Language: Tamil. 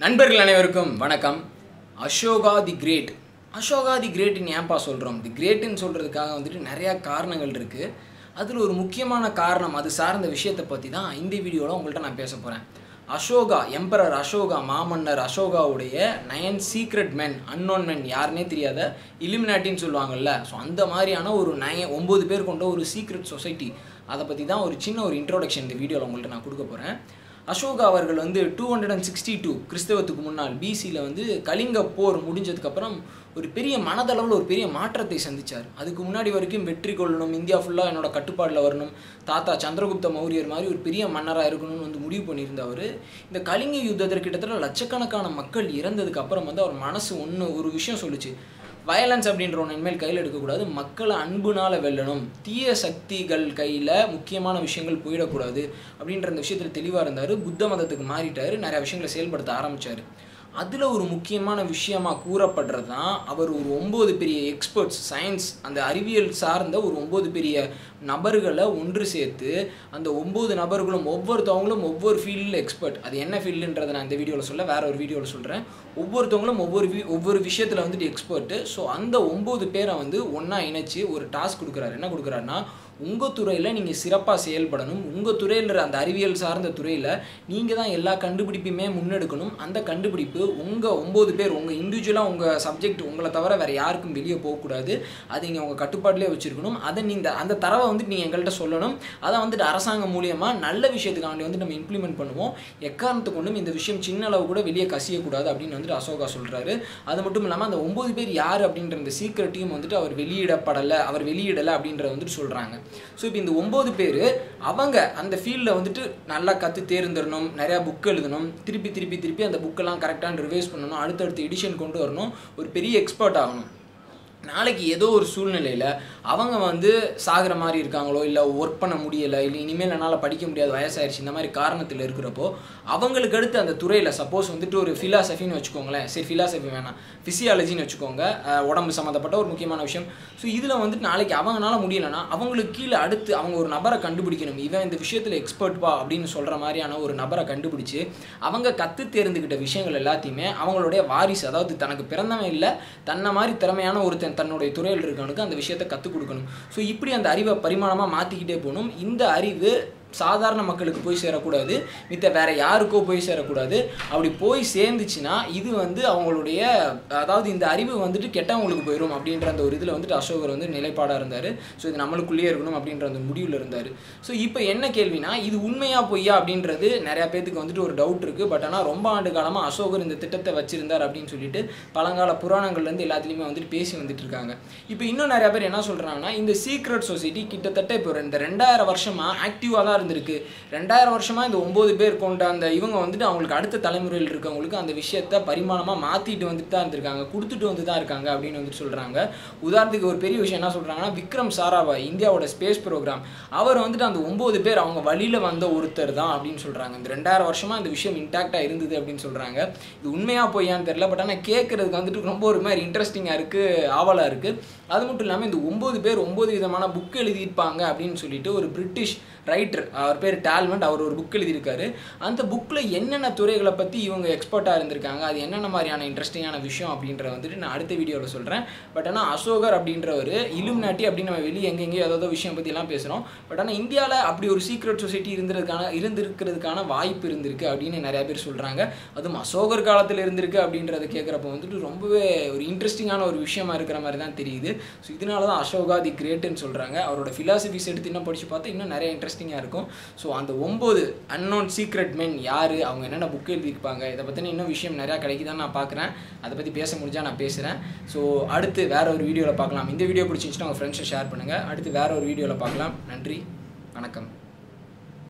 நண்பர்கள் அனைவருக்கும் வணக்கம் Ashoka the great Ashoka the கிரேட்னு ஏன்பா சொல்கிறோம் தி கிரேட்டுன்னு சொல்கிறதுக்காக வந்துட்டு நிறையா காரணங்கள் இருக்குது அதில் ஒரு முக்கியமான காரணம் அது சார்ந்த விஷயத்தை பற்றி தான் இந்த வீடியோவில் உங்கள்கிட்ட நான் பேச போகிறேன் அசோகா எம்பரர் அசோகா மாமன்னர் அசோகாவுடைய nine secret men unknown men யாருனே தெரியாத இலிமினாட்டின்னு சொல்லுவாங்கல்ல ஸோ அந்த மாதிரியான ஒரு நய ஒம்பது பேர் கொண்ட ஒரு சீக்ரெட் சொசைட்டி அதை பற்றி தான் ஒரு சின்ன ஒரு இன்ட்ரோடக்ஷன் இந்த வீடியோவில் உங்கள்கிட்ட நான் கொடுக்க போகிறேன் அசோகா அவர்கள் வந்து two hundred and sixty two கிறிஸ்தவத்துக்கு முன்னால் பிசியில் வந்து கலிங்க போர் முடிஞ்சதுக்கப்புறம் ஒரு பெரிய மனதளவில் ஒரு பெரிய மாற்றத்தை சந்திச்சார் அதுக்கு முன்னாடி வரைக்கும் வெற்றி கொள்ளணும் இந்தியா ஃபுல்லாக என்னோட கட்டுப்பாடில் வரணும் தாத்தா சந்திரகுப்த மௌரியர் மாதிரி ஒரு பெரிய மன்னராக இருக்கணும்னு வந்து முடிவு பண்ணியிருந்தவர் இந்த கலிங்க யுத்தத்தில் கிட்டத்தட்ட லட்சக்கணக்கான மக்கள் இறந்ததுக்கு அப்புறம் வந்து அவர் மனசு ஒன்று ஒரு விஷயம் சொல்லுச்சு வயலன்ஸ் அப்படின்ற ஒன்று இனிமேல் கையில் எடுக்கக்கூடாது மக்களை அன்புனால வெல்லணும் தீய சக்திகள் கையில் முக்கியமான விஷயங்கள் போயிடக்கூடாது அப்படின்ற அந்த விஷயத்தில் தெளிவாக இருந்தார் புத்த மதத்துக்கு மாறிட்டார் நிறைய விஷயங்களை செயல்படுத்த ஆரம்பித்தார் அதில் ஒரு முக்கியமான விஷயமா கூறப்படுறது தான் அவர் ஒரு ஒம்பது பெரிய எக்ஸ்பர்ட்ஸ் சயின்ஸ் அந்த அறிவியல் சார்ந்த ஒரு ஒம்பது பெரிய நபர்களை ஒன்று சேர்த்து அந்த ஒம்பது நபர்களும் ஒவ்வொருத்தவங்களும் ஒவ்வொரு ஃபீல்டில் எக்ஸ்பர்ட் அது என்ன ஃபீல்டுன்றதை நான் இந்த வீடியோவில் சொல்ல வேற ஒரு வீடியோவில் சொல்கிறேன் ஒவ்வொருத்தவங்களும் ஒவ்வொரு வி ஒவ்வொரு விஷயத்தில் வந்துட்டு எக்ஸ்பர்ட்டு ஸோ அந்த ஒம்பது பேரை வந்து ஒன்றா இணைச்சி ஒரு டாஸ்க் கொடுக்குறாரு என்ன கொடுக்குறாருன்னா உங்கள் துறையில் நீங்கள் சிறப்பாக செயல்படணும் உங்கள் துறையில் அந்த அறிவியல் சார்ந்த துறையில் நீங்கள் தான் எல்லா கண்டுபிடிப்பையுமே முன்னெடுக்கணும் அந்த கண்டுபிடிப்பு உங்கள் ஒம்பது பேர் உங்கள் இண்டிவிஜுவலாக உங்கள் சப்ஜெக்ட் உங்களை தவிர வேறு யாருக்கும் வெளியே போகக்கூடாது அதை நீங்கள் உங்கள் கட்டுப்பாட்டிலே வச்சுருக்கணும் அதை நீங்கள் அந்த தரவை வந்துட்டு நீங்கள் எங்கள்கிட்ட சொல்லணும் அதை வந்துட்டு அரசாங்கம் மூலியமாக நல்ல விஷயத்துக்காண்டி வந்து நம்ம இம்ப்ளிமெண்ட் பண்ணுவோம் எக்காரணத்து கொண்டும் இந்த விஷயம் சின்ன அளவு கூட வெளியே கசியக்கூடாது அப்படின்னு வந்துட்டு அசோகா சொல்கிறாரு அது மட்டும் இல்லாமல் அந்த ஒம்பது பேர் யார் அப்படின்ற இந்த சீக்கிரட்டையும் வந்துட்டு அவர் வெளியிடப்படலை அவர் வெளியிடலை அப்படின்றத வந்துட்டு சொல்கிறாங்க ஸோ இப்போ இந்த ஒம்பது பேர் அவங்க அந்த ஃபீல்டில் வந்துட்டு நல்லா கற்று தேர்ந்தரணும் நிறையா புக் எழுதணும் திருப்பி திருப்பி திருப்பி அந்த புக்கெல்லாம் கரெக்டாக ரிவைஸ் பண்ணணும் அடுத்தடுத்து எடிஷன் கொண்டு வரணும் ஒரு பெரிய எக்ஸ்பர்ட் ஆகணும் நாளைக்கு ஏதோ ஒரு சூழ்நிலையில் அவங்க வந்து சாகிற மாதிரி இருக்காங்களோ இல்லை ஒர்க் பண்ண முடியலை இல்லை இனிமேல் என்னால் படிக்க முடியாது வயசாயிருச்சு இந்த மாதிரி காரணத்தில் இருக்கிறப்போ அவங்களுக்கு அடுத்து அந்த துறையில் சப்போஸ் வந்துட்டு ஒரு ஃபிலாசபின்னு வச்சுக்கோங்களேன் சரி ஃபிலாசபி வேணாம் ஃபிசியாலஜின்னு வச்சுக்கோங்க அஹ் உடம்பு சம்மந்தப்பட்ட ஒரு முக்கியமான விஷயம் ஸோ இதில் வந்துட்டு நாளைக்கு அவங்களால முடியலைன்னா அவங்களுக்கு கீழே அடுத்து அவங்க ஒரு நபரை கண்டுபிடிக்கணும் இவன் இந்த விஷயத்தில் எக்ஸ்பர்ட்பா அப்படின்னு சொல்கிற மாதிரியான ஒரு நபரை கண்டுபிடிச்சு அவங்க கற்று தேர்ந்துக்கிட்ட விஷயங்கள் எல்லாத்தையுமே அவங்களுடைய வாரிசு அதாவது தனக்கு பிறந்தவன் இல்லை தன்னை மாதிரி திறமையான ஒருத்தன் தன்னுடைய துறையில் இருக்கவனுக்கு அந்த விஷயத்தை கற்றுக் கொடுக்கணும் ஸோ இப்படி அந்த அறிவை பரிமாணமாக மாற்றிக்கிட்டே போகணும் இந்த அறிவு சாதாரண மக்களுக்கு போய் சேரக்கூடாது மித்த வேற யாருக்கோ போய் சேரக்கூடாது அப்படி போய் சேர்ந்துச்சுன்னா இது வந்து அவங்களுடைய அதாவது இந்த அறிவு வந்துட்டு கெட்டவங்களுக்கு போயிடும் அப்படின்ற அந்த ஒரு இதில் வந்துட்டு அசோகர் வந்து நிலைப்பாடாக இருந்தார் ஸோ இது நம்மளுக்குள்ளேயே இருக்கணும் அப்படின்ற அந்த முடிவில் இருந்தார் ஸோ இப்போ என்ன கேள்வினா இது உண்மையா பொய்யா அப்படின்றது நிறையா பேத்துக்கு வந்துட்டு ஒரு டவுட் இருக்குது பட் ஆனால் ரொம்ப ஆண்டு காலமாக அசோகர் இந்த திட்டத்தை வச்சிருந்தார் அப்படின்னு சொல்லிட்டு பழங்கால புராணங்கள்லேருந்து எல்லாத்துலேயுமே வந்துட்டு பேசி வந்துட்டு இருக்காங்க இப்போ இன்னும் நிறைய பேர் என்ன சொல்கிறாங்கன்னா இந்த சீக்ரெட் சொசைட்டி கிட்டத்தட்ட இப்போ இந்த ரெண்டாயிரம் வருஷமாக ஆக்டிவாக தான் இருந்திருக்கு ரெண்டாயிரம் வருஷமாக இந்த ஒம்பது பேர் கொண்ட அந்த இவங்க வந்துட்டு அவங்களுக்கு அடுத்த தலைமுறையில் இருக்கவங்களுக்கு அந்த விஷயத்த பரிமாணமாக மாற்றிட்டு வந்துட்டு தான் இருந்திருக்காங்க கொடுத்துட்டு வந்து தான் இருக்காங்க அப்படின்னு வந்துட்டு சொல்கிறாங்க உதாரணத்துக்கு ஒரு பெரிய விஷயம் என்ன சொல்கிறாங்கன்னா விக்ரம் சாராபாய் இந்தியாவோட ஸ்பேஸ் ப்ரோக்ராம் அவர் வந்துட்டு அந்த ஒம்பது பேர் அவங்க வழியில் வந்த ஒருத்தர் தான் அப்படின்னு சொல்கிறாங்க இந்த ரெண்டாயிரம் வருஷமாக இந்த விஷயம் இன்டாக்டாக இருந்தது அப்படின்னு சொல்கிறாங்க இது உண்மையாக பொய்யான்னு தெரியல பட் ஆனால் கேட்குறதுக்கு வந்துட்டு ரொம்ப ஒரு மாதிரி இன்ட்ரெஸ்டிங்காக இருக்குது ஆவலாக இருக்குது அது மட்டும் இல்லாமல் இந்த ஒம்பது பேர் ஒம்பது விதமான புக் எழுதியிருப்பாங்க அப்படின்னு சொல்லிட்டு ஒரு பிரிட்டிஷ் ரைட்டர் அவர் பேர் டால்மெண்ட் அவர் ஒரு புக் எழுதியிருக்காரு அந்த புக்கில் என்னென்ன துறைகளை பற்றி இவங்க எக்ஸ்பர்ட்டாக இருந்திருக்காங்க அது என்னென்ன மாதிரியான இன்ட்ரெஸ்டிங்கான விஷயம் அப்படின்ற வந்துட்டு நான் அடுத்த வீடியோவில் சொல்கிறேன் பட் ஆனால் அசோகர் அப்படின்றவர் இலுமினாட்டி அப்படின்னு நம்ம வெளியே எங்கெங்கேயோ ஏதோ விஷயம் பற்றிலாம் பேசுகிறோம் பட் ஆனால் இந்தியாவில் அப்படி ஒரு சீக்ரெட் சொசைட்டி இருந்திருக்கான இருந்திருக்கிறதுக்கான வாய்ப்பு இருந்திருக்கு அப்படின்னு நிறைய பேர் சொல்கிறாங்க அதுவும் அசோகர் காலத்தில் இருந்திருக்கு அப்படின்றத கேட்குறப்ப வந்துட்டு ரொம்பவே ஒரு இன்ட்ரெஸ்டிங்கான ஒரு விஷயமா இருக்கிற மாதிரி தான் தெரியுது ஸோ இதனால தான் அசோகா தி கிரேட்டுன்னு சொல்கிறாங்க அவரோட ஃபிலாசபிஸ் எடுத்து இன்னும் படித்து பார்த்தா இன்னும் நிறைய இன்ட்ரெஸ்டிங்காக இருக்கும் ஸோ அந்த ஒம்பது அன்னோன் சீக்ரெட் மென் யார் அவங்க என்னென்ன புக் எழுதியிருப்பாங்க இதை பற்றின இன்னும் விஷயம் நிறையா கிடைக்குதான்னு நான் பார்க்குறேன் அதை பற்றி பேச முடிஞ்சால் நான் பேசுகிறேன் ஸோ அடுத்து வேற ஒரு வீடியோவில் பார்க்கலாம் இந்த வீடியோ பிடிச்சிருந்துச்சுன்னா உங்கள் ஃப்ரெண்ட்ஸை ஷேர் பண்ணுங்கள் அடுத்து வேற ஒரு வீடியோவில் பார்க்கலாம் நன்றி வணக்கம்